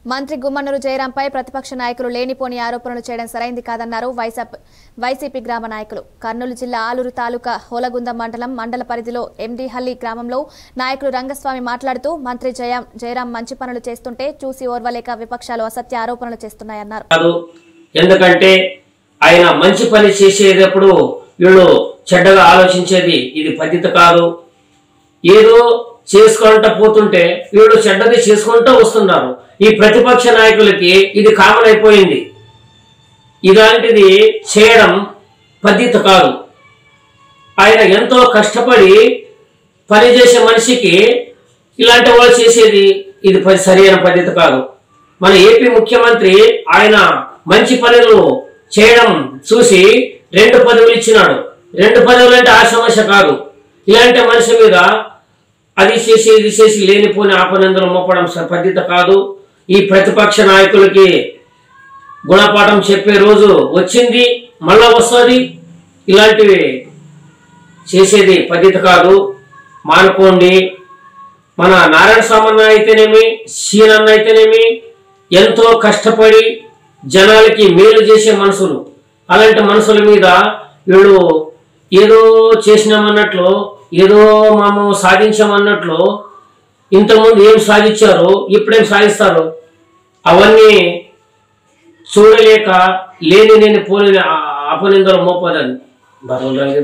మంత్రి గుమ్మనూరు జయరాంపై ప్రతిపక్ష నాయకులు లేనిపోని ఆరోపణలు చేయడం సరైంది కాదన్నారు వైసప్- వైసీపీ గ్రామ నాయకులు కర్నూలు జిల్లా ఆలూరు తాలూకా హోలగుంద మండలం మండల పరిధిలో ఎండిహల్లి గ్రామంలో నాయకులు రంగస్వామి మాట్లాడుతూ మంత్రి జయ జయరాం మంచి పనులు చేస్తుంటే చూసి ఓర్వలేక విపక్షాలు అసత్య ఆరోపణలు చేస్తున్నాయన్నారు కాదు ఎందుకంటే ఆయన మంచి పని చేసేటప్పుడు వీళ్ళు చెడ్డగా ఆలోచించేది ఇది పద్ధతి కాదు ఏదో చేసుకుంటా పోతుంటే వీళ్ళు చెడ్డది చేసుకుంటూ వస్తున్నారు ఈ ప్రతిపక్ష నాయకులకి ఇది కామన్ అయిపోయింది ఇలాంటిది చేయడం పద్ధతి కాదు ఆయన ఎంతో కష్టపడి పనిచేసే మనిషికి ఇలాంటి వాళ్ళు చేసేది ఇది ప- సరైన పద్ధతి కాదు మన ఏపీ ముఖ్యమంత్రి ఆయన మంచి పనులు చేయడం చూసి రెండు పదవులు ఇచ్చినాడు రెండు పదవులు అంటే ఆ సమస్య కాదు ఇలాంటి మనిషి మీద అది చేసి ఇది చేసి లేనిపోని ఆపనందలు మోపడం స- పద్ధతి కాదు ఈ ప్రతిపక్ష నాయకులకి గుణపాఠం చెప్పే రోజు వచ్చింది మళ్ళా వస్తుంది ఇలాంటివి చేసేది పద్ధతి కాదు మానుకోండి మన నారాయణ స్వామన్న అయితేనేమి సీనన్న అయితేనేమి ఎంతో కష్టపడి జనాలకి మేలు చేసే మనుషులు అలాంటి మనుషుల మీద వీళ్ళు ఏదో చేసినామన్నట్లు ఏదో మేము సాధించామన్నట్లు ఇంతకుముందు ఏం సాధించారు ఇప్పుడేం సాధిస్తారు అవన్నీ చూడలేక లేని లేని పోలిన అపనిందలు మోపదని బరువులు